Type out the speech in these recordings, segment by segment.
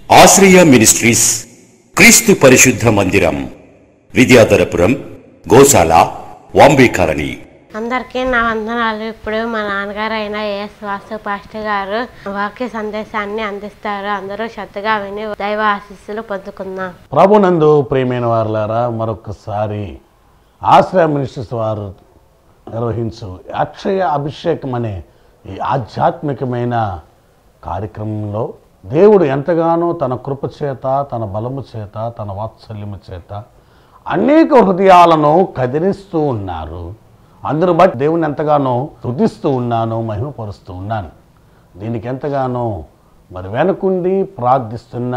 ఆశ్రయ మినిస్ట్రీస్ క్రీస్తు పరిశుద్ధ మందిరం విద్యాధరపురం గోశాల వాంబే కాలనీ అందరికీ నా వందనాలు ఇప్పుడు మా నాన్నగారు అయిన ఏఎస్ వాసు పాస్టర్ గారు వాక్య సందేశాన్ని అందిస్తారు అందరూ శ్రద్ధగా విని దైవ ఆశీస్సులు పొందుకుందాం ప్రభునందు ప్రియమైన వారులారా మరొకసారి ఆశ్రయ మినిస్టర్స్ వారు నిర్వహించు అక్షయ అభిషేకం అనే ఈ ఆధ్యాత్మికమైన కార్యక్రమంలో దేవుడు ఎంతగానో తన కృప చేత తన బలము చేత తన వాత్సల్యము చేత అనేక హృదయాలను కదిలిస్తూ ఉన్నారు అందరూ బట్టి దేవుని ఎంతగానో స్తుతిస్తూ ఉన్నాను మహిమపరుస్తూ ఉన్నాను దీనికి ఎంతగానో మరి వెనకుండి ప్రార్థిస్తున్న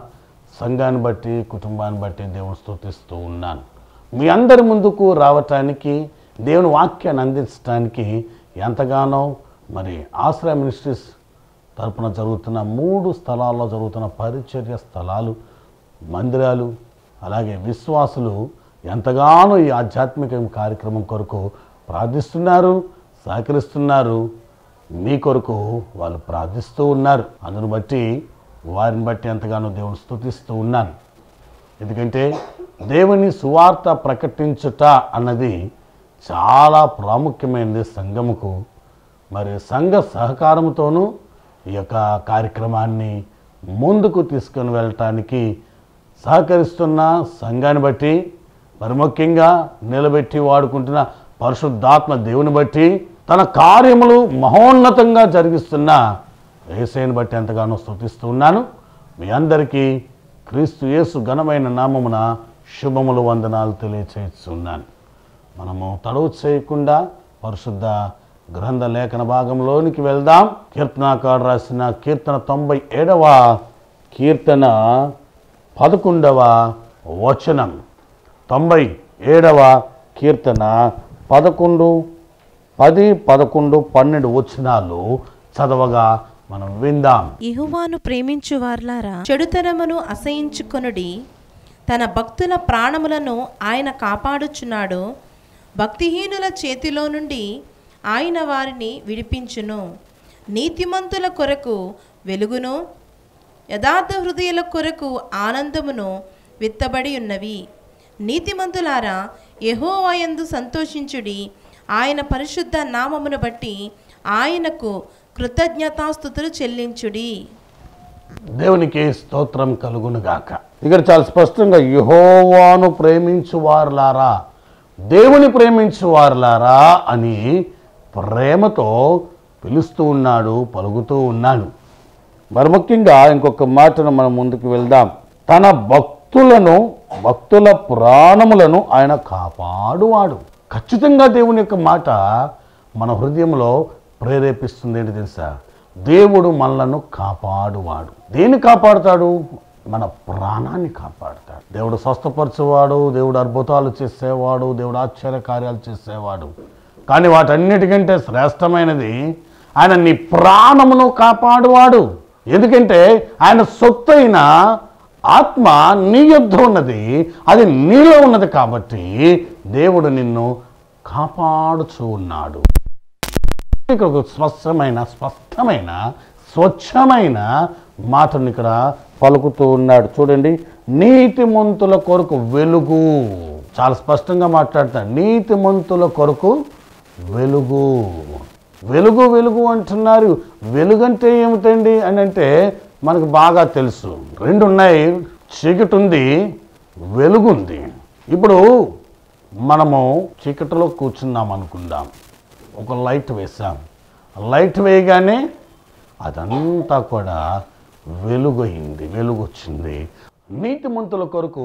సంఘాన్ని బట్టి కుటుంబాన్ని బట్టి దేవుని స్తుతిస్తూ ఉన్నాను మీ అందరి ముందుకు రావటానికి దేవుని వాక్యాన్ని అందించడానికి ఎంతగానో మరి ఆశ్రయ మినిస్ట్రీస్ తరపున జరుగుతున్న మూడు స్థలాల్లో జరుగుతున్న పరిచర్య స్థలాలు మందిరాలు అలాగే విశ్వాసులు ఎంతగానో ఈ ఆధ్యాత్మిక కార్యక్రమం కొరకు ప్రార్థిస్తున్నారు సహకరిస్తున్నారు మీ కొరకు వాళ్ళు ప్రార్థిస్తూ ఉన్నారు అందును బట్టి వారిని బట్టి ఎంతగానో దేవుని స్తుతిస్తూ ఉన్నాను ఎందుకంటే దేవుని సువార్త ప్రకటించుట అన్నది చాలా ప్రాముఖ్యమైనది సంఘముకు మరి సంఘ సహకారంతోనూ ఈ యొక్క కార్యక్రమాన్ని ముందుకు తీసుకొని వెళ్ళటానికి సహకరిస్తున్న సంఘాన్ని బట్టి మరి ముఖ్యంగా నిలబెట్టి వాడుకుంటున్న పరిశుద్ధాత్మ దేవుని బట్టి తన కార్యములు మహోన్నతంగా జరిగిస్తున్న ఏసైని బట్టి ఎంతగానో స్తుతిస్తూ ఉన్నాను మీ అందరికీ క్రీస్తు యేసు ఘనమైన నామమున శుభములు వందనాలు తెలియచేస్తున్నాను మనము తడవు చేయకుండా పరిశుద్ధ గ్రంథ లేఖన భాగంలోనికి వెళ్దాం కీర్తనాకారు రాసిన కీర్తన తొంభై ఏడవ కీర్తన పదకొండవ వచనం తొంభై ఏడవ కీర్తన పదకొండు పది పదకొండు పన్నెండు వచనాలు చదవగా మనం విందాం ఇహువాను ప్రేమించువార్లారా చెడుతనమును అసహించుకొనుడి తన భక్తుల ప్రాణములను ఆయన కాపాడుచున్నాడు భక్తిహీనుల చేతిలో నుండి ఆయన వారిని విడిపించును నీతిమంతుల కొరకు వెలుగును యథార్థ హృదయుల కొరకు ఆనందమును విత్తబడి ఉన్నవి నీతిమంతులారా యెహోవాయందు సంతోషించుడి ఆయన పరిశుద్ధ నామమును బట్టి ఆయనకు కృతజ్ఞతాస్థుతులు చెల్లించుడి దేవునికి స్తోత్రం కలుగునుగాక ఇక్కడ చాలా స్పష్టంగా యహోవాను ప్రేమించు వారులారా దేవుని ప్రేమించు వారులారా అని ప్రేమతో పిలుస్తూ ఉన్నాడు పలుకుతూ ఉన్నాడు మరి ముఖ్యంగా ఇంకొక మాటను మనం ముందుకు వెళ్దాం తన భక్తులను భక్తుల ప్రాణములను ఆయన కాపాడువాడు ఖచ్చితంగా దేవుని యొక్క మాట మన హృదయంలో ప్రేరేపిస్తుంది ఏంటి తెలుసా దేవుడు మనలను కాపాడువాడు దేన్ని కాపాడుతాడు మన ప్రాణాన్ని కాపాడుతాడు దేవుడు స్వస్థపరచువాడు దేవుడు అద్భుతాలు చేసేవాడు దేవుడు ఆశ్చర్య కార్యాలు చేసేవాడు కానీ వాటన్నిటికంటే శ్రేష్టమైనది ఆయన నీ ప్రాణమును కాపాడువాడు ఎందుకంటే ఆయన సొత్తైన ఆత్మ నీ యొద్ద ఉన్నది అది నీలో ఉన్నది కాబట్టి దేవుడు నిన్ను కాపాడుచూ ఉన్నాడు ఇక్కడ ఒక స్పష్టమైన స్పష్టమైన స్వచ్ఛమైన మాటను ఇక్కడ పలుకుతూ ఉన్నాడు చూడండి నీతిమంతుల కొరకు వెలుగు చాలా స్పష్టంగా మాట్లాడతాడు నీతిమంతుల కొరకు వెలుగు వెలుగు వెలుగు అంటున్నారు వెలుగంటే ఏమిటండి అని అంటే మనకు బాగా తెలుసు రెండు ఉన్నాయి చీకటి ఉంది వెలుగు ఉంది ఇప్పుడు మనము చీకటిలో కూర్చున్నాం అనుకుందాం ఒక లైట్ వేసాం లైట్ వేయగానే అదంతా కూడా వెలుగు అయింది వెలుగు వచ్చింది నీతిమంతుల కొరకు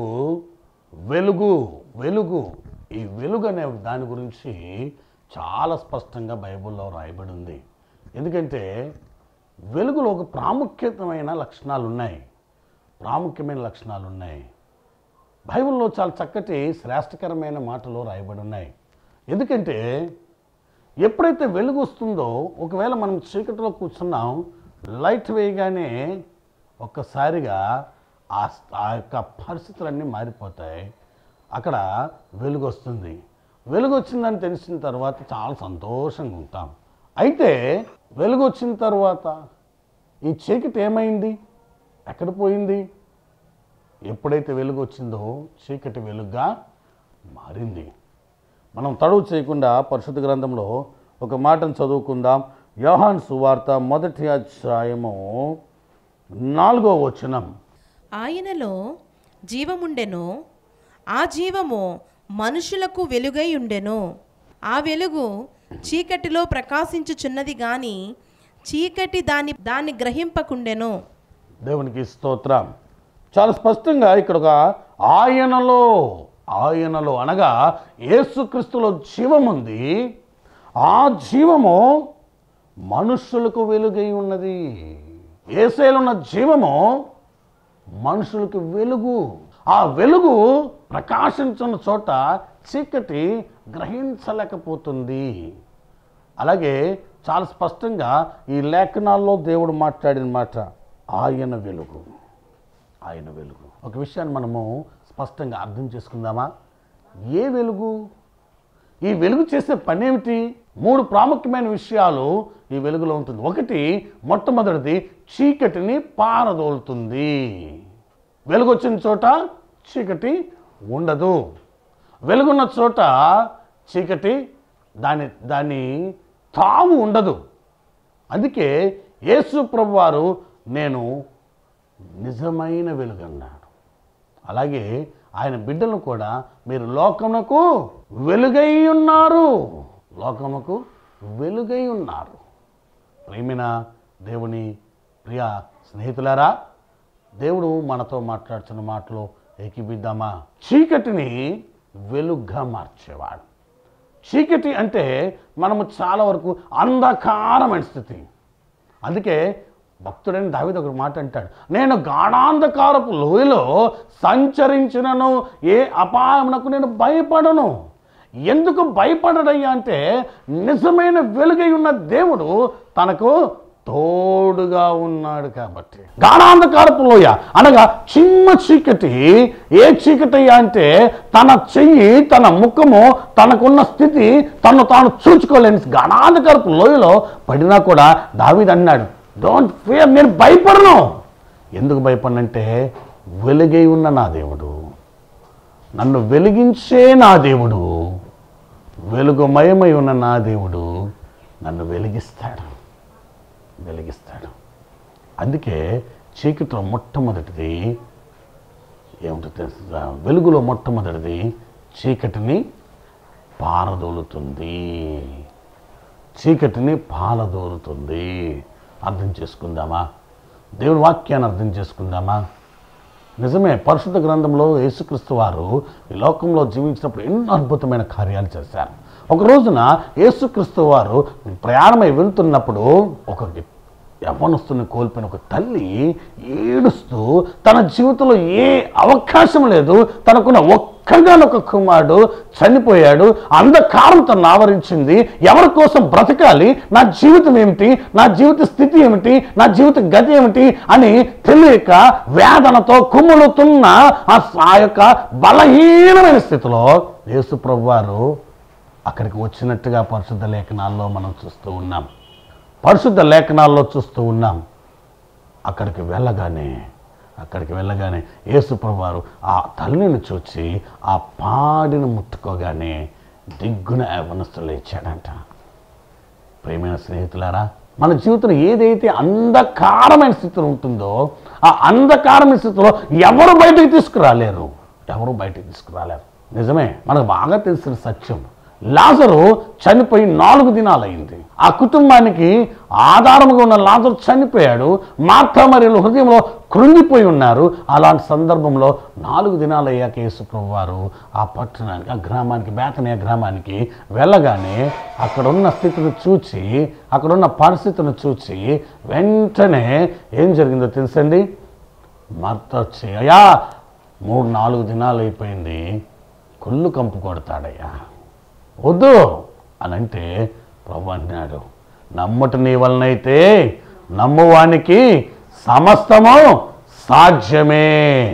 వెలుగు వెలుగు ఈ వెలుగు అనే దాని గురించి చాలా స్పష్టంగా బైబిల్లో రాయబడి ఉంది ఎందుకంటే వెలుగులో ఒక ప్రాముఖ్యతమైన లక్షణాలు ఉన్నాయి ప్రాముఖ్యమైన లక్షణాలు ఉన్నాయి బైబిల్లో చాలా చక్కటి శ్రేష్టకరమైన మాటలు రాయబడి ఉన్నాయి ఎందుకంటే ఎప్పుడైతే వెలుగు వస్తుందో ఒకవేళ మనం చీకటిలో కూర్చున్నాం లైట్ వేయగానే ఒక్కసారిగా ఆ ఆ యొక్క పరిస్థితులన్నీ మారిపోతాయి అక్కడ వెలుగు వస్తుంది వెలుగు వచ్చిందని తెలిసిన తర్వాత చాలా సంతోషంగా ఉంటాం అయితే వెలుగు వచ్చిన తర్వాత ఈ చీకటి ఏమైంది ఎక్కడ పోయింది ఎప్పుడైతే వెలుగు వచ్చిందో చీకటి వెలుగుగా మారింది మనం తడువు చేయకుండా పరిశుద్ధ గ్రంథంలో ఒక మాటను చదువుకుందాం యోహాన్ సువార్త మొదటి అధ్యాయము నాలుగో వచనం ఆయనలో జీవముండెను ఆ జీవము మనుషులకు వెలుగై ఉండెను ఆ వెలుగు చీకటిలో ప్రకాశించుచున్నది గాని చీకటి దాని దాన్ని గ్రహింపకుండెను దేవునికి స్తోత్రం చాలా స్పష్టంగా ఇక్కడ ఒక ఆయనలో ఆయనలో అనగా యేసుక్రీస్తులో జీవం ఉంది ఆ జీవము మనుషులకు వెలుగై ఉన్నది ఏసేలో ఉన్న జీవము మనుషులకు వెలుగు ఆ వెలుగు ప్రకాశించిన చోట చీకటి గ్రహించలేకపోతుంది అలాగే చాలా స్పష్టంగా ఈ లేఖనాల్లో దేవుడు మాట్లాడిన మాట ఆయన వెలుగు ఆయన వెలుగు ఒక విషయాన్ని మనము స్పష్టంగా అర్థం చేసుకుందామా ఏ వెలుగు ఈ వెలుగు చేసే పని ఏమిటి మూడు ప్రాముఖ్యమైన విషయాలు ఈ వెలుగులో ఉంటుంది ఒకటి మొట్టమొదటిది చీకటిని పారదోలుతుంది వెలుగు వచ్చిన చోట చీకటి ఉండదు వెలుగున్న చోట చీకటి దాని దాని తావు ఉండదు అందుకే యేసు ప్రభు వారు నేను నిజమైన వెలుగు అన్నాడు అలాగే ఆయన బిడ్డలను కూడా మీరు లోకమునకు వెలుగై ఉన్నారు లోకముకు వెలుగై ఉన్నారు ప్రేమిన దేవుని ప్రియ స్నేహితులారా దేవుడు మనతో మాట్లాడుతున్న మాటలో ఏకీబిద్దామా చీకటిని వెలుగ్గా మార్చేవాడు చీకటి అంటే మనము చాలా వరకు అంధకారమైన స్థితి అందుకే భక్తుడైన దావిద ఒక మాట అంటాడు నేను గాఢాంధకారపు లోయలో సంచరించినను ఏ అపాయమునకు నేను భయపడను ఎందుకు భయపడడయ్యా అంటే నిజమైన వెలుగై ఉన్న దేవుడు తనకు తోడుగా ఉన్నాడు కాబట్టి గాఢాంధకారపు లోయ అనగా చిన్న చీకటి ఏ చీకటి అంటే తన చెయ్యి తన ముఖము తనకున్న స్థితి తను తాను చూచుకోలేని గాఢాంధకారపు లోయలో పడినా కూడా దావీద్ అన్నాడు డోంట్ ఫియర్ నేను భయపడను ఎందుకు భయపడనంటే వెలుగై ఉన్న నా దేవుడు నన్ను వెలిగించే నా దేవుడు వెలుగుమయమై ఉన్న నా దేవుడు నన్ను వెలిగిస్తాడు వెలిగిస్తాడు అందుకే చీకటిలో మొట్టమొదటిది ఏమిటో తెలుసా వెలుగులో మొట్టమొదటిది చీకటిని పారదోలుతుంది చీకటిని పారదోలుతుంది అర్థం చేసుకుందామా దేవుని వాక్యాన్ని అర్థం చేసుకుందామా నిజమే పరిశుద్ధ గ్రంథంలో యేసుక్రీస్తు వారు ఈ లోకంలో జీవించినప్పుడు ఎన్నో అద్భుతమైన కార్యాలు చేశారు ఒక రోజున యేసుక్రీస్తు వారు ప్రయాణమై వెళ్తున్నప్పుడు ఒక యవ్వనస్తుని కోల్పోయిన ఒక తల్లి ఏడుస్తూ తన జీవితంలో ఏ అవకాశం లేదు తనకున్న ఒక్కగానొక కుమారుడు చనిపోయాడు అంధకారం తను ఆవరించింది ఎవరి కోసం బ్రతకాలి నా జీవితం ఏమిటి నా జీవిత స్థితి ఏమిటి నా జీవిత గతి ఏమిటి అని తెలియక వేదనతో కుమ్ములుతున్న ఆ ఆ యొక్క బలహీనమైన స్థితిలో యేసు ప్రభు వారు అక్కడికి వచ్చినట్టుగా పరిశుద్ధ లేఖనాల్లో మనం చూస్తూ ఉన్నాం పరిశుద్ధ లేఖనాల్లో చూస్తూ ఉన్నాం అక్కడికి వెళ్ళగానే అక్కడికి వెళ్ళగానే యేసుప్రభు వారు ఆ తల్లిని చూచి ఆ పాడిని ముట్టుకోగానే దిగ్గున యవనస్తులు లేచాడంట ప్రేమైన స్నేహితులారా మన జీవితంలో ఏదైతే అంధకారమైన స్థితిలో ఉంటుందో ఆ అంధకారమైన స్థితిలో ఎవరు బయటకు తీసుకురాలేరు ఎవరు బయటకు తీసుకురాలేరు నిజమే మనకు బాగా తెలిసిన సత్యం లాజరు చనిపోయి నాలుగు దినాలైంది ఆ కుటుంబానికి ఆధారముగా ఉన్న లాజరు చనిపోయాడు మార్తా మరియు హృదయంలో కృంగిపోయి ఉన్నారు అలాంటి సందర్భంలో నాలుగు దినాలు అయ్యాక యేసుప్రభు వారు ఆ పట్టణానికి ఆ గ్రామానికి బేతనీయ గ్రామానికి వెళ్ళగానే అక్కడున్న స్థితిని చూచి అక్కడున్న పరిస్థితిని చూచి వెంటనే ఏం జరిగిందో తెలుసండి మర్త వచ్చి అయ్యా మూడు నాలుగు దినాలు అయిపోయింది కుళ్ళు కంపు కొడతాడయ్యా వద్దు అని అంటే ప్రభు అన్నాడు నమ్ముట నీ వలనైతే నమ్మువానికి సమస్తము సాధ్యమే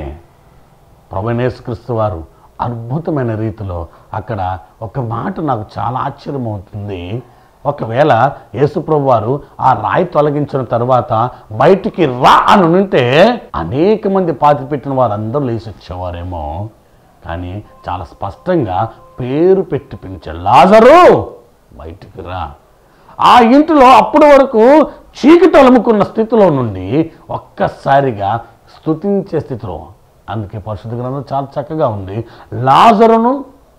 ప్రభనేశ్వరిస్తు వారు అద్భుతమైన రీతిలో అక్కడ ఒక మాట నాకు చాలా ఆశ్చర్యమవుతుంది ఒకవేళ యేసుప్రభు వారు ఆ రాయి తొలగించిన తర్వాత బయటికి రా అని ఉంటే అనేక మంది పాతి పెట్టిన వారందరూ లేచి వచ్చేవారేమో కానీ చాలా స్పష్టంగా పేరు పెట్టి పిలిచాడు లాజరు బయటికి రా ఆ ఇంటిలో అప్పటి వరకు చీకటి అలుముకున్న స్థితిలో నుండి ఒక్కసారిగా స్తుతించే స్థితిలో అందుకే పరిశుద్ధ గ్రంథం చాలా చక్కగా ఉంది లాజరును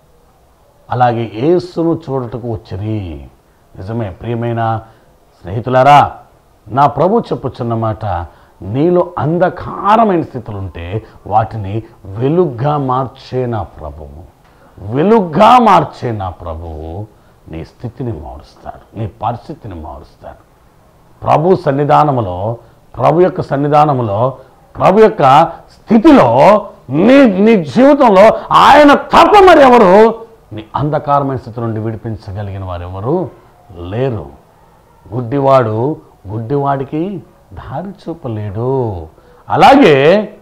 అలాగే యేసును చూడటకు వచ్చిరి నిజమే ప్రియమైన స్నేహితులారా నా ప్రభు చెప్పుచున్న మాట నీలో అంధకారమైన స్థితులు ఉంటే వాటిని వెలుగ్గా మార్చే నా ప్రభువు వెలుగ్గా మార్చే నా ప్రభువు నీ స్థితిని మారుస్తాడు నీ పరిస్థితిని మారుస్తాడు ప్రభు సన్నిధానములో ప్రభు యొక్క సన్నిధానములో ప్రభు యొక్క స్థితిలో నీ నీ జీవితంలో ఆయన తప్ప మరి ఎవరు నీ అంధకారమైన స్థితి నుండి విడిపించగలిగిన వారు ఎవరు లేరు గుడ్డివాడు గుడ్డివాడికి దారి చూపలేడు అలాగే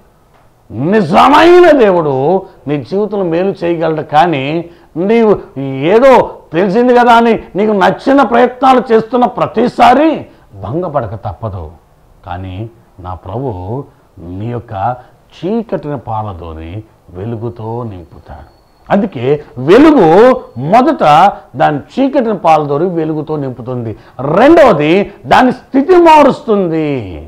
నిజమైన దేవుడు నీ జీవితంలో మేలు చేయగలడు కానీ నీవు ఏదో తెలిసింది కదా అని నీకు నచ్చిన ప్రయత్నాలు చేస్తున్న ప్రతిసారి భంగపడక తప్పదు కానీ నా ప్రభు నీ యొక్క చీకటిని పాలదోని వెలుగుతో నింపుతాడు అందుకే వెలుగు మొదట దాని చీకటిని పాలదోరి వెలుగుతో నింపుతుంది రెండవది దాని స్థితి మారుస్తుంది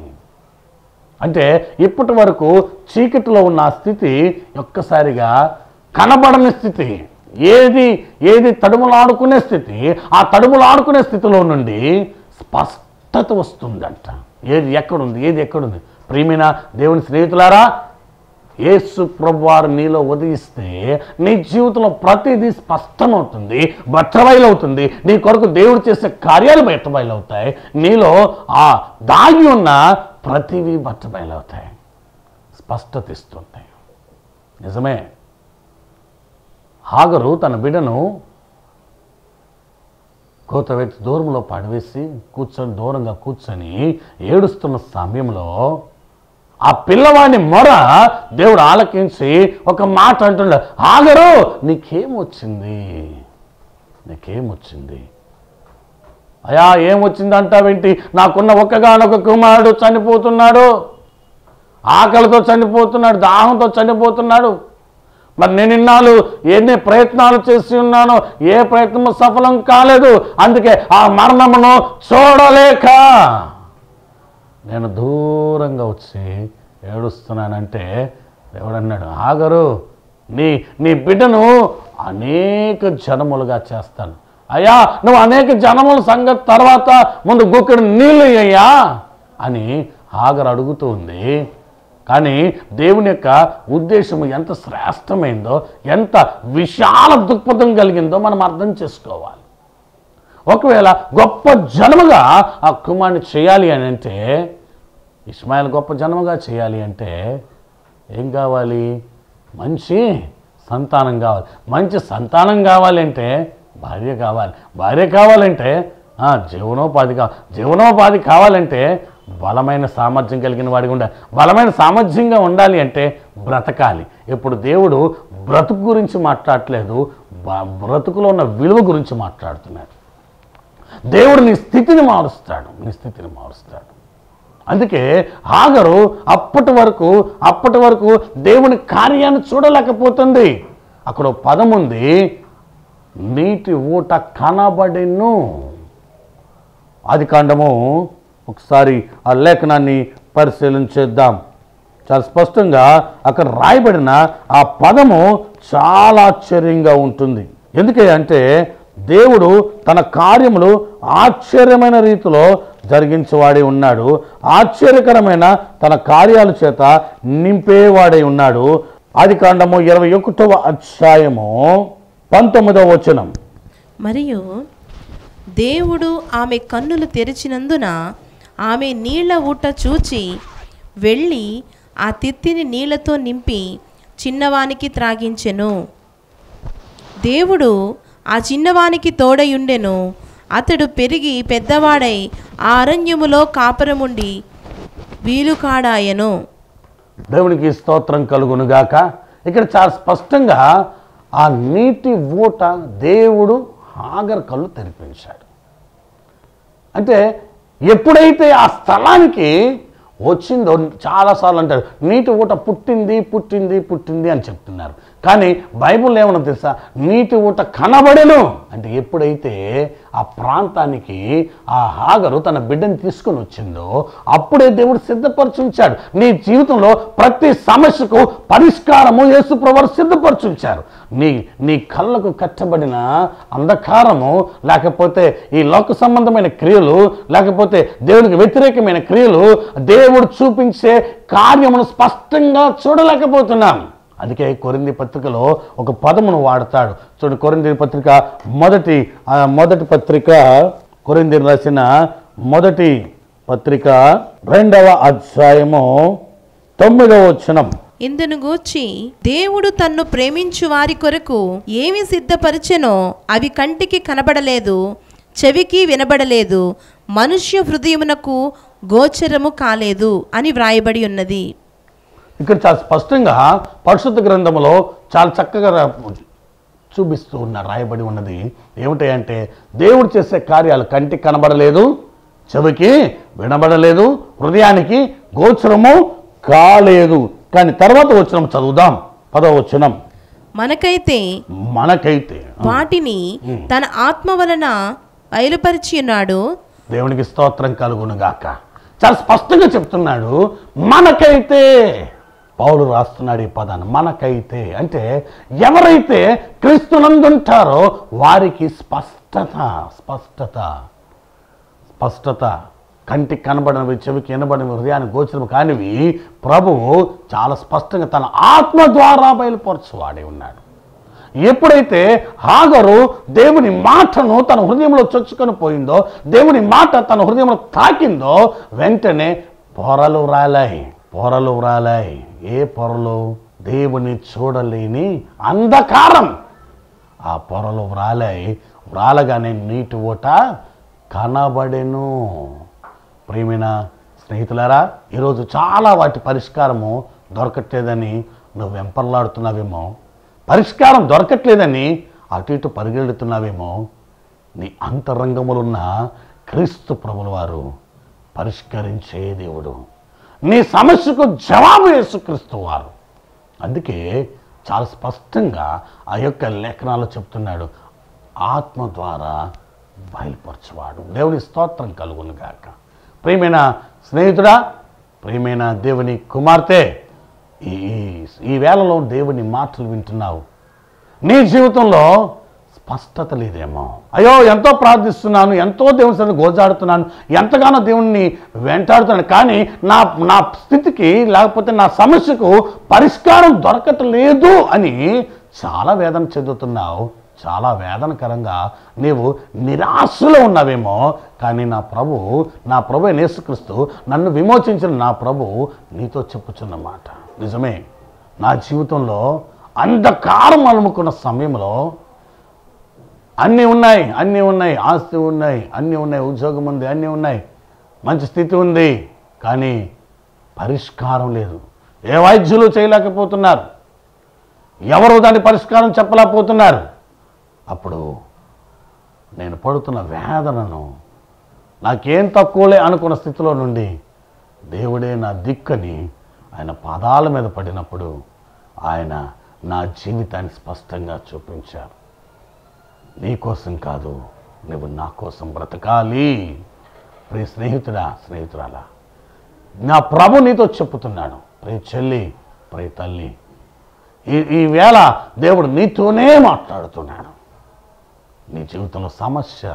అంటే ఇప్పటి వరకు చీకటిలో ఉన్న ఆ స్థితి ఒక్కసారిగా కనబడని స్థితి ఏది ఏది తడుములాడుకునే స్థితి ఆ తడుములాడుకునే స్థితిలో నుండి స్పష్టత వస్తుందంట ఏది ఎక్కడుంది ఏది ఎక్కడుంది ప్రియమైన దేవుని స్నేహితులారా యేసు ప్రభువారు నీలో ఉదయిస్తే నీ జీవితంలో ప్రతిదీ స్పష్టమవుతుంది బట్టబయలవుతుంది నీ కొరకు దేవుడు చేసే కార్యాలు బయటబయలవుతాయి నీలో ఆ దాగి ఉన్న ప్రతివి బట్టబయలవుతాయి స్పష్టత ఇస్తుంటాయి నిజమే హాగరు తన బిడ్డను కోతవెత్తి దూరంలో పడవేసి కూర్చొని దూరంగా కూర్చొని ఏడుస్తున్న సమయంలో ఆ పిల్లవాడిని మొర దేవుడు ఆలకించి ఒక మాట అంటుండ ఆగరు నీకేమొచ్చింది నీకేమొచ్చింది అయా ఏమొచ్చింది అంటావేంటి నాకున్న ఒక్కగానొక కుమారుడు చనిపోతున్నాడు ఆకలితో చనిపోతున్నాడు దాహంతో చనిపోతున్నాడు మరి నేను ఇన్నాళ్ళు ఎన్ని ప్రయత్నాలు చేసి ఉన్నానో ఏ ప్రయత్నము సఫలం కాలేదు అందుకే ఆ మరణమును చూడలేక నేను దూరంగా వచ్చి ఏడుస్తున్నానంటే దేవుడన్నాడు ఆగరు నీ నీ బిడ్డను అనేక జనములుగా చేస్తాను అయ్యా నువ్వు అనేక జనముల సంగతి తర్వాత ముందు గుక్కడి నీళ్ళు అయ్యా అని ఆగరు అడుగుతూ ఉంది కానీ దేవుని యొక్క ఉద్దేశం ఎంత శ్రేష్టమైందో ఎంత విశాల దృక్పథం కలిగిందో మనం అర్థం చేసుకోవాలి ఒకవేళ గొప్ప జన్మగా ఆ కుమారుని చేయాలి అని అంటే ఇస్మాయిల్ గొప్ప జన్మగా చేయాలి అంటే ఏం కావాలి మంచి సంతానం కావాలి మంచి సంతానం కావాలంటే భార్య కావాలి భార్య కావాలంటే ఆ, జీవనోపాధి కావాలి జీవనోపాధి కావాలంటే బలమైన సామర్థ్యం కలిగిన వాడిగా ఉండాలి బలమైన సామర్థ్యంగా ఉండాలి అంటే బ్రతకాలి ఇప్పుడు దేవుడు బ్రతుకు గురించి మాట్లాడట్లేదు బ- బ్రతుకులో ఉన్న విలువ గురించి మాట్లాడుతున్నాడు దేవుడు నీ స్థితిని మారుస్తాడు నీ స్థితిని మారుస్తాడు అందుకే హాగరు అప్పటి వరకు అప్పటి వరకు దేవుని కార్యాన్ని చూడలేకపోతుంది అక్కడ ఓ పదం ఉంది నీటి ఊట కనబడెను ఆది కాండము ఒకసారి ఆ లేఖనాన్ని పరిశీలించేద్దాం చాలా స్పష్టంగా అక్కడ రాయబడిన ఆ పదము చాలా ఆశ్చర్యంగా ఉంటుంది ఎందుకే అంటే దేవుడు తన కార్యములు ఆశ్చర్యమైన రీతిలో జరిగించేవాడే ఉన్నాడు ఆశ్చర్యకరమైన తన కార్యాల చేత నింపేవాడై ఉన్నాడు ఆది కాండము ఇరవై ఒకటవ అధ్యాయము పంతొమ్మిదవ వచనం మరియు దేవుడు ఆమె కన్నులు తెరిచినందున ఆమె నీళ్ల ఊట చూచి వెళ్ళి ఆ తిత్తిని నీళ్లతో నింపి చిన్నవానికి త్రాగించెను దేవుడు ఆ చిన్నవానికి తోడయుండెను అతడు పెరిగి పెద్దవాడై ఆ అరణ్యములో కాపురముండి వీలుకాడాయను దేవునికి స్తోత్రం కలుగునుగాక ఇక్కడ చాలా స్పష్టంగా ఆ నీటి ఊట దేవుడు హాగర్ కళ్ళు తెరిపించాడు అంటే ఎప్పుడైతే ఆ స్థలానికి వచ్చిందో చాలాసార్లు అంటారు నీటి ఊట పుట్టింది పుట్టింది పుట్టింది అని చెప్తున్నారు కానీ బైబుల్ ఏమన్నా తెలుసా నీటి ఊట కనబడెను అంటే ఎప్పుడైతే ఆ ప్రాంతానికి ఆ హాగరు తన బిడ్డని తీసుకొని వచ్చిందో అప్పుడే దేవుడు సిద్ధపరచుంచాడు నీ జీవితంలో ప్రతి సమస్యకు పరిష్కారము యేసుప్రభు సిద్ధపరచుంచారు నీ నీ కళ్ళకు కట్టబడిన అంధకారము లేకపోతే ఈ లోక సంబంధమైన క్రియలు లేకపోతే దేవునికి వ్యతిరేకమైన క్రియలు దేవుడు చూపించే కార్యమును స్పష్టంగా చూడలేకపోతున్నాం అందుకే కొరింది పత్రికలో ఒక పదమును వాడతాడు చూడు కొరింది పత్రిక మొదటి ఆ మొదటి పత్రిక కొరింది రాసిన మొదటి పత్రిక రెండవ అధ్యాయము తొమ్మిదవ వచనం ఇందును గూర్చి దేవుడు తన్ను ప్రేమించు వారి కొరకు ఏమి సిద్ధపరిచెనో అవి కంటికి కనబడలేదు చెవికి వినబడలేదు మనుష్య హృదయమునకు గోచరము కాలేదు అని వ్రాయబడి ఉన్నది ఇక్కడ చాలా స్పష్టంగా పరిశుద్ధ గ్రంథములో చాలా చక్కగా రా- చూపిస్తూ ఉన్నారు రాయబడి ఉన్నది ఏమిటంటే దేవుడు చేసే కార్యాలు కంటికి కనబడలేదు చెవికి వినబడలేదు హృదయానికి గోచరము కాలేదు కానీ తర్వాత వచనం చదువుదాం పదవ వచనం మనకైతే మనకైతే వాటిని తన ఆత్మ వలన బయలుపరిచి ఉన్నాడు దేవునికి స్తోత్రం కలుగును గాక చాలా స్పష్టంగా చెప్తున్నాడు మనకైతే పౌలు రాస్తున్నాడు ఈ పదాన్ని మనకైతే అంటే ఎవరైతే క్రీస్తునందుంటారో వారికి స్పష్టత స్పష్టత స్పష్టత కంటికి కనబడినవి చెవికి వినబడినవి హృదయానికి గోచరం కానివి ప్రభువు చాలా స్పష్టంగా తన ఆత్మ ద్వారా బయలుపరచువాడే ఉన్నాడు ఎప్పుడైతే హాగరు దేవుని మాటను తన హృదయంలో చొచ్చుకొని పోయిందో దేవుని మాట తన హృదయంలో తాకిందో వెంటనే పొరలు రాలాయి పొరలు రాలాయి ఏ పొరలు దేవుని చూడలేని అంధకారం ఆ పొరలు వ్రాలాయి వ్రాలగానే నీటి ఓట కనబడెను ప్రియమైన స్నేహితులారా ఈరోజు చాలా వాటి పరిష్కారము దొరకట్లేదని నువ్వు వెంపర్లాడుతున్నావేమో పరిష్కారం దొరకట్లేదని అటు ఇటు పరిగెడుతున్నావేమో నీ అంతరంగములున్న క్రీస్తు ప్రభుల వారు పరిష్కరించే దేవుడు నీ సమస్యకు జవాబు యేసుక్రీస్తు వారు అందుకే చాలా స్పష్టంగా ఆ యొక్క లేఖనాలు చెప్తున్నాడు ఆత్మ ద్వారా బయలుపరచువాడు దేవుని స్తోత్రం కలుగును గాక ప్రియమైన స్నేహితుడా ప్రియమైన దేవుని కుమార్తె ఈ ఈ- ఈ వేళలో దేవుని మాటలు వింటున్నావు నీ జీవితంలో స్పష్టత లేదేమో అయ్యో ఎంతో ప్రార్థిస్తున్నాను ఎంతో దేవుని సన్నిధిలో గోజాడుతున్నాను ఎంతగానో దేవుణ్ణి వెంటాడుతున్నాను కానీ నా నా స్థితికి లేకపోతే నా సమస్యకు పరిష్కారం దొరకట్లేదు అని చాలా వేదన చెందుతున్నావు చాలా వేదనకరంగా నీవు నిరాశలో ఉన్నావేమో కానీ నా ప్రభు నా ప్రభు యేసుక్రీస్తు నన్ను విమోచించిన నా ప్రభు నీతో చెప్పుచున్న మాట నిజమే నా జీవితంలో అంధకారం అలుముకున్న సమయంలో అన్నీ ఉన్నాయి అన్నీ ఉన్నాయి ఆస్తి ఉన్నాయి అన్నీ ఉన్నాయి ఉద్యోగం ఉంది అన్నీ ఉన్నాయి మంచి స్థితి ఉంది కానీ పరిష్కారం లేదు ఏ వైద్యులు చేయలేకపోతున్నారు ఎవరు దాని పరిష్కారం చెప్పలేకపోతున్నారు అప్పుడు నేను పడుతున్న వేదనను నాకేం తక్కువలే అనుకున్న స్థితిలో నుండి దేవుడే నా దిక్కని ఆయన పాదాల మీద పడినప్పుడు ఆయన నా జీవితాన్ని స్పష్టంగా చూపించారు నీ కోసం కాదు నువ్వు నా కోసం బ్రతకాలి ప్రియ స్నేహితుడా స్నేహితురాలా నా ప్రభు నీతో చెప్పుతున్నాడు ప్రియ చెల్లి ప్రియ తల్లి ఈ ఈ వేళ దేవుడు నీతోనే మాట్లాడుతున్నాడు నీ జీవితంలో సమస్య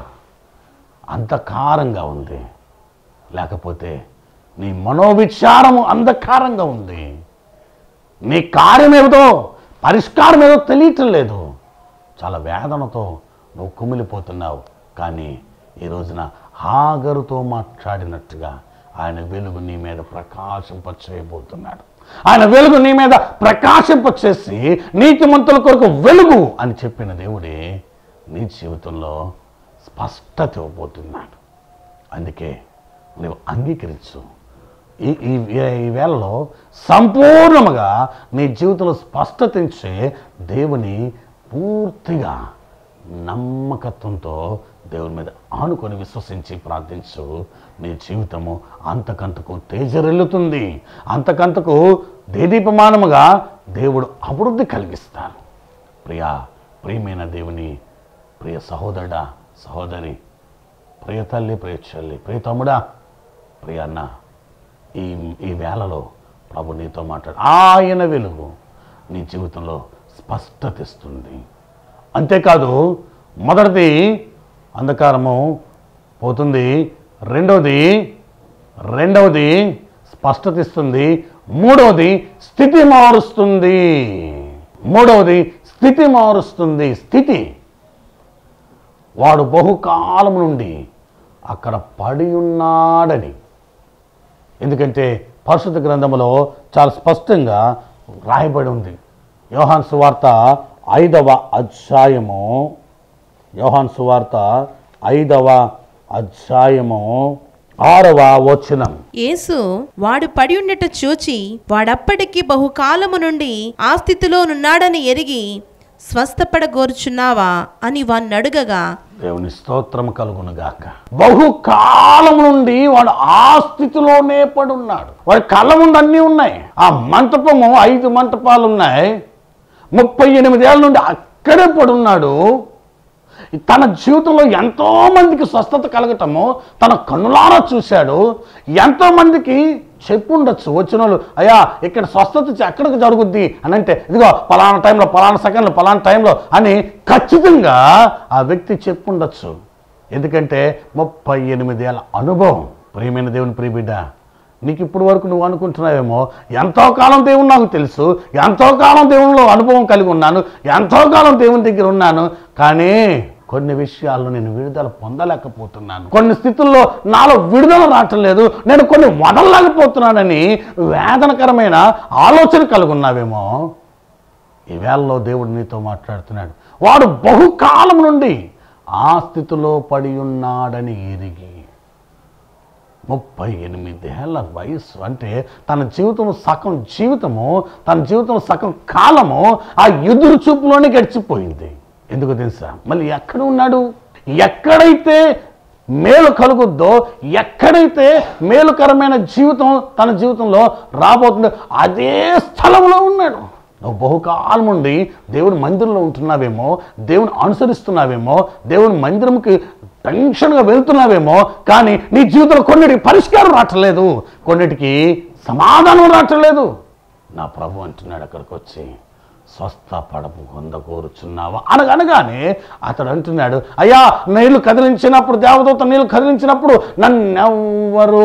అంధకారంగా ఉంది లేకపోతే నీ మనోవిచారము అంధకారంగా ఉంది నీ కార్యం ఏమిటో పరిష్కారం ఏదో తెలియటం లేదు చాలా వేదనతో నువ్వు కుమిలిపోతున్నావు కానీ ఈ రోజున హాగరుతో మాట్లాడినట్టుగా ఆయన వెలుగు నీ మీద ప్రకాశింపచేయబోతున్నాడు ఆయన వెలుగు నీ మీద ప్రకాశింపచేసి నీతిమంతుల కొరకు వెలుగు అని చెప్పిన దేవుడే నీ జీవితంలో స్పష్టత ఇవ్వబోతున్నాడు అందుకే నువ్వు అంగీకరించు ఈ ఈ ఈ వేళలో సంపూర్ణముగా నీ జీవితంలో స్పష్టత ఇచ్చే దేవుని పూర్తిగా నమ్మకత్వంతో దేవుని మీద ఆనుకొని విశ్వసించి ప్రార్థించు నీ జీవితము అంతకంతకు తేజరెల్లుతుంది అంతకంతకు దేదీపమానముగా దేవుడు అభివృద్ధి కలిగిస్తాడు ప్రియా ప్రియమైన దేవుని ప్రియ సహోదరుడా సహోదరి ప్రియ తల్లి ప్రియ చెల్లి ప్రియ తమ్ముడా ప్రియ అన్న ఈ ఈ వేళలో ప్రభు నీతో మాట్లాడు ఆయన వెలుగు నీ జీవితంలో స్పష్టత ఇస్తుంది అంతేకాదు మొదటిది అంధకారము పోతుంది రెండవది రెండవది స్పష్టత ఇస్తుంది మూడవది స్థితి మారుస్తుంది మూడవది స్థితి మారుస్తుంది స్థితి వాడు బహుకాలం నుండి అక్కడ పడి ఉన్నాడని ఎందుకంటే పరిశుద్ధ గ్రంథంలో చాలా స్పష్టంగా రాయబడి ఉంది యోహాన్ సువార్త ఐదవ అధ్యాయము యోహాన్ సువార్త ఐదవ అధ్యాయము ఆరవ వచనం యేసు వాడు పడి ఉండట చూచి వాడప్పటికి బహుకాలము నుండి ఆ స్థితిలో నున్నాడని ఎరిగి స్వస్థపడగోరుచున్నావా అని వాణ్ణడుగగా దేవుని స్తోత్రం కలుగునుగాక బహుకాలం నుండి వాడు ఆ స్థితిలోనే పడున్నాడు వాడి కళ్ళ ముందు అన్నీ ఉన్నాయి ఆ మంటపము ఐదు మంటపాలు ఉన్నాయి ముప్పై ఎనిమిదేళ్ళ నుండి అక్కడే పడున్నాడు తన జీవితంలో ఎంతో మందికి స్వస్థత కలగటము తన కన్నులారా చూశాడు ఎంతో మందికి చెప్పుండొచ్చు వచ్చిన వాళ్ళు అయ్యా ఇక్కడ స్వస్థత చ- ఎక్కడికి జరుగుద్ది అని అంటే ఇదిగో పలానా టైంలో పలానా సెకండ్లో పలానా టైంలో అని ఖచ్చితంగా ఆ వ్యక్తి చెప్పుండొచ్చు ఎందుకంటే ముప్పై ఎనిమిదేళ్ళ అనుభవం ప్రియమైన దేవుని ప్రియబిడ్డ నీకు ఇప్పుడు వరకు నువ్వు అనుకుంటున్నావేమో ఎంతో కాలం దేవుని నాకు తెలుసు ఎంతో కాలం దేవునిలో అనుభవం కలిగి ఉన్నాను ఎంతో కాలం దేవుని దగ్గర ఉన్నాను కానీ కొన్ని విషయాల్లో నేను విడుదల పొందలేకపోతున్నాను కొన్ని స్థితుల్లో నాలో విడుదల రావటం లేదు నేను కొన్ని వదలలేకపోతున్నానని వేదనకరమైన ఆలోచన కలిగి ఉన్నావేమో ఈ వేళలో దేవుడు నీతో మాట్లాడుతున్నాడు వాడు బహుకాలం నుండి ఆ స్థితిలో పడి ఉన్నాడని ఎరిగి ముప్పై ఎనిమిదేళ్ల వయస్సు అంటే తన జీవితం సగం జీవితము తన జీవితం సగం కాలము ఆ ఎదురు చూపులోనే గడిచిపోయింది ఎందుకు తెలుసా మళ్ళీ ఎక్కడ ఉన్నాడు ఎక్కడైతే మేలు కలుగుద్దో ఎక్కడైతే మేలుకరమైన జీవితం తన జీవితంలో రాబోతుందో అదే స్థలంలో ఉన్నాడు నువ్వు బహుకాలం నుండి దేవుని మందిరంలో ఉంటున్నావేమో దేవుని అనుసరిస్తున్నావేమో దేవుని మందిరంకి టెన్షన్గా వెళ్తున్నావేమో కానీ నీ జీవితంలో కొన్నిటికి పరిష్కారం రావట్లేదు కొన్నిటికి సమాధానం రావట్లేదు నా ప్రభు అంటున్నాడు అక్కడికి వచ్చి స్వస్థ పడపు పొందకూరుచున్నావా అనగనగానే అతడు అంటున్నాడు అయ్యా నీళ్లు కదిలించినప్పుడు దేవదూత నీళ్లు కదిలించినప్పుడు నన్నెవ్వరు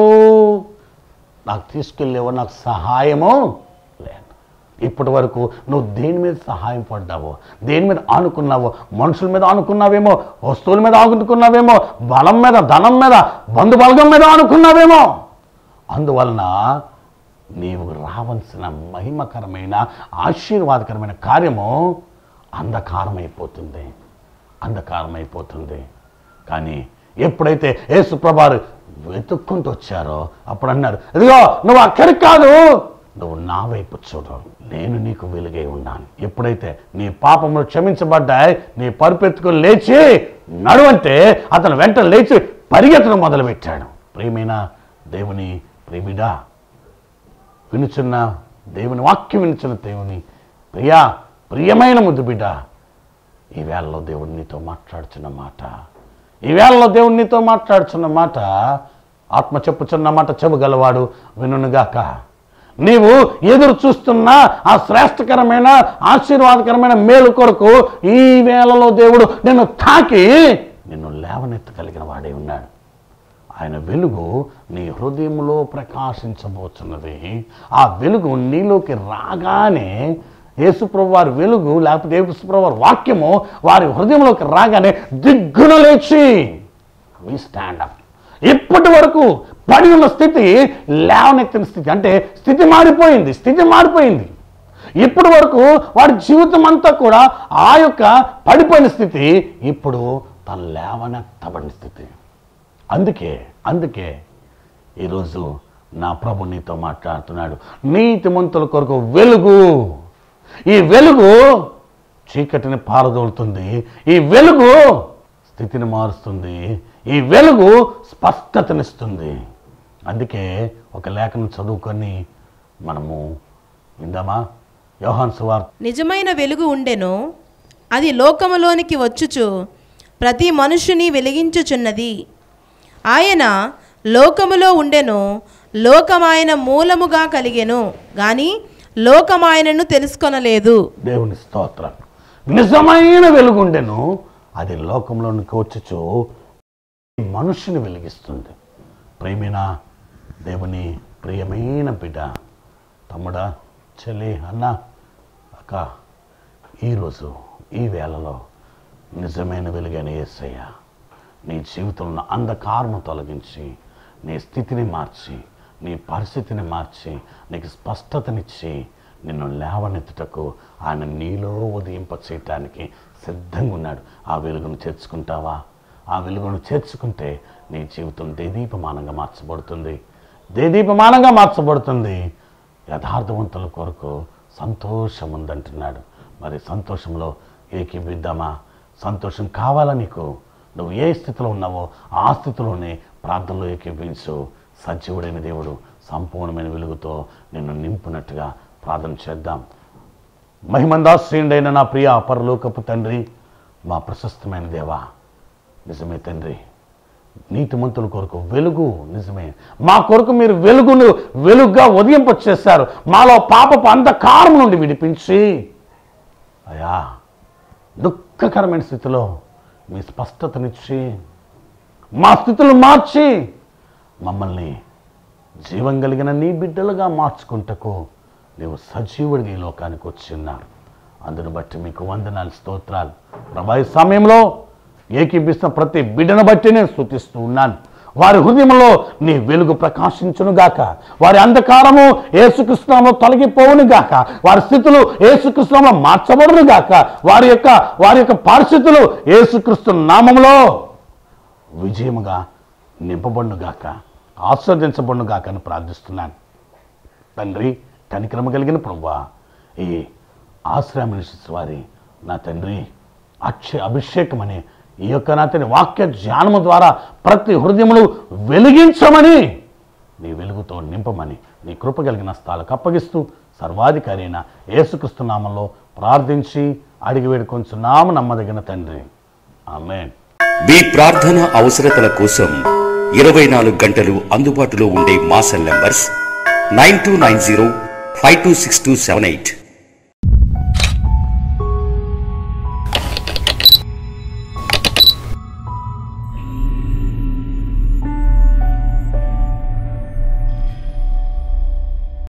నాకు తీసుకెళ్ళేవో నాకు సహాయము లేదు ఇప్పటి వరకు నువ్వు దేని మీద సహాయం పడ్డావో దేని మీద ఆనుకున్నావో మనుషుల మీద ఆనుకున్నావేమో వస్తువుల మీద ఆనుకున్నావేమో బలం మీద ధనం మీద బంధుబలగం మీద ఆనుకున్నావేమో అందువలన నీవు రావాల్సిన మహిమకరమైన ఆశీర్వాదకరమైన కార్యము అంధకారమైపోతుంది అంధకారమైపోతుంది కానీ ఎప్పుడైతే యేసుప్రభారు వెతుక్కుంటూ వచ్చారో అప్పుడు అన్నారు ఇదిగో నువ్వు అక్కడికి కాదు నువ్వు నా వైపు చూడు నేను నీకు వెలుగై ఉన్నాను ఎప్పుడైతే నీ పాపములు క్షమించబడ్డాయి నీ పరుపెత్తుకుని లేచి నడువంటే అతను వెంట లేచి పరిగెత్తడం మొదలుపెట్టాడు ప్రియమైన దేవుని ప్రేమిడా వినుచున్న దేవుని వాక్యం వినుచున్న దేవుని ప్రియా ప్రియమైన ముద్దు బిడ్డ ఈ వేళలో దేవుడు నీతో మాట్లాడుచున్న మాట ఈ వేళలో దేవుడు నీతో మాట్లాడుచున్న మాట ఆత్మ చెప్పుచున్న మాట చెబుగలవాడు వినుగాక నీవు ఎదురు చూస్తున్న ఆ శ్రేష్టకరమైన ఆశీర్వాదకరమైన మేలు కొరకు ఈ వేళలో దేవుడు నిన్ను తాకి నిన్ను లేవనెత్తగలిగిన వాడే ఉన్నాడు ఆయన వెలుగు నీ హృదయంలో ప్రకాశించబోతున్నది ఆ వెలుగు నీలోకి రాగానే యేసుప్రభు వారి వెలుగు లేకపోతే యేసుప్రభు వారి వాక్యము వారి హృదయంలోకి రాగానే దిగ్గున లేచి వి స్టాండ్ అప్ ఇప్పటి వరకు పడి ఉన్న స్థితి లేవనెత్తిన స్థితి అంటే స్థితి మారిపోయింది స్థితి మారిపోయింది ఇప్పటి వరకు వాడి జీవితం అంతా కూడా ఆ యొక్క పడిపోయిన స్థితి ఇప్పుడు తన లేవనెత్తబడిన స్థితి అందుకే అందుకే ఈరోజు నా ప్రభు నీతో మాట్లాడుతున్నాడు నీతిమంతుల కొరకు వెలుగు ఈ వెలుగు చీకటిని పారదోలుతుంది ఈ వెలుగు స్థితిని మారుస్తుంది ఈ వెలుగు స్పష్టతనిస్తుంది అందుకే ఒక లేఖను చదువుకొని మనము విందామా యోహాన్ సువార్త నిజమైన వెలుగు ఉండెను అది లోకములోనికి వచ్చుచు ప్రతి మనుషుని వెలిగించుచున్నది ఆయన లోకములో ఉండెను లోకమాయన మూలముగా కలిగెను గాని లోకమాయనను తెలుసుకొనలేదు దేవుని స్తోత్రం నిజమైన వెలుగుండెను అది లోకంలోనికి వచ్చుచు మనుషుని వెలిగిస్తుంది ప్రేమిన దేవుని ప్రియమైన బిడ్డ తమ్ముడా చెల్లి అన్న అక్క ఈరోజు ఈ వేళలో నిజమైన వెలుగైన యేసయ్య నీ జీవితంలో అంధకారము తొలగించి నీ స్థితిని మార్చి నీ పరిస్థితిని మార్చి నీకు స్పష్టతనిచ్చి నిన్ను లేవనెత్తుటకు ఆయన నీలో ఉదయింప చేయటానికి సిద్ధంగా ఉన్నాడు ఆ వెలుగును చేర్చుకుంటావా ఆ వెలుగును చేర్చుకుంటే నీ జీవితం దేదీపమానంగా మార్చబడుతుంది దేదీపమానంగా మార్చబడుతుంది యథార్థవంతుల కొరకు సంతోషం ఉందంటున్నాడు మరి సంతోషంలో ఏకీవిద్దామా సంతోషం కావాలా నీకు నువ్వు ఏ స్థితిలో ఉన్నావో ఆ స్థితిలోనే ప్రార్థనలో ఏకీపించు సజీవుడైన దేవుడు సంపూర్ణమైన వెలుగుతో నిన్ను నింపునట్టుగా ప్రార్థన చేద్దాం మహిమందాశ్రీయుడైన నా ప్రియ పరలోకపు తండ్రి మా ప్రశస్తమైన దేవా నిజమే తండ్రి నీతిమంతుల కొరకు వెలుగు నిజమే మా కొరకు మీరు వెలుగును వెలుగుగా ఉదయింప చేశారు మాలో పాపపు అంధకారం నుండి విడిపించి అయా దుఃఖకరమైన స్థితిలో మీ స్పష్టతనిచ్చి మా స్థితులు మార్చి మమ్మల్ని జీవం కలిగిన నీ బిడ్డలుగా మార్చుకుంటకు నీవు సజీవుడిగా ఈ లోకానికి వచ్చిన్నారు అందును బట్టి మీకు వందనాలు స్తోత్రాలు ప్రభా ఈ సమయంలో ఏకీపిస్తున్న ప్రతి బిడ్డను బట్టి నేను స్థుతిస్తూ ఉన్నాను వారి హృదయంలో నీ వెలుగు ప్రకాశించును గాక వారి అంధకారము ఏసుకృష్ణంలో తొలగిపోవును గాక వారి స్థితులు ఏసుకృష్ణంలో మార్చబడును గాక వారి యొక్క వారి యొక్క పరిస్థితులు ఏసుక్రీస్తు నామములో విజయముగా నింపబడును గాక ఆస్వాదించబడును గాక అని ప్రార్థిస్తున్నాను తండ్రి కనిక్రమ కలిగిన ప్రభా ఈ ఆశ్రమ వారి నా తండ్రి అక్ష అభిషేకం అనే ఈ యొక్క నా తండ్రి వాక్య ధ్యానము ద్వారా ప్రతి హృదయమును వెలిగించమని నీ వెలుగుతో నింపమని నీ కృప కలిగిన స్థాలకు అప్పగిస్తూ సర్వాధికారి అయిన యేసుక్రీస్తు నామంలో ప్రార్థించి అడిగి వేడుకొంచున్నాము నమ్మదగిన తండ్రి ఆమెన్ మీ ప్రార్థన అవసరతల కోసం ఇరవై నాలుగు గంటలు అందుబాటులో ఉండే మా cell numbers nine two nine zero five two six two seven eight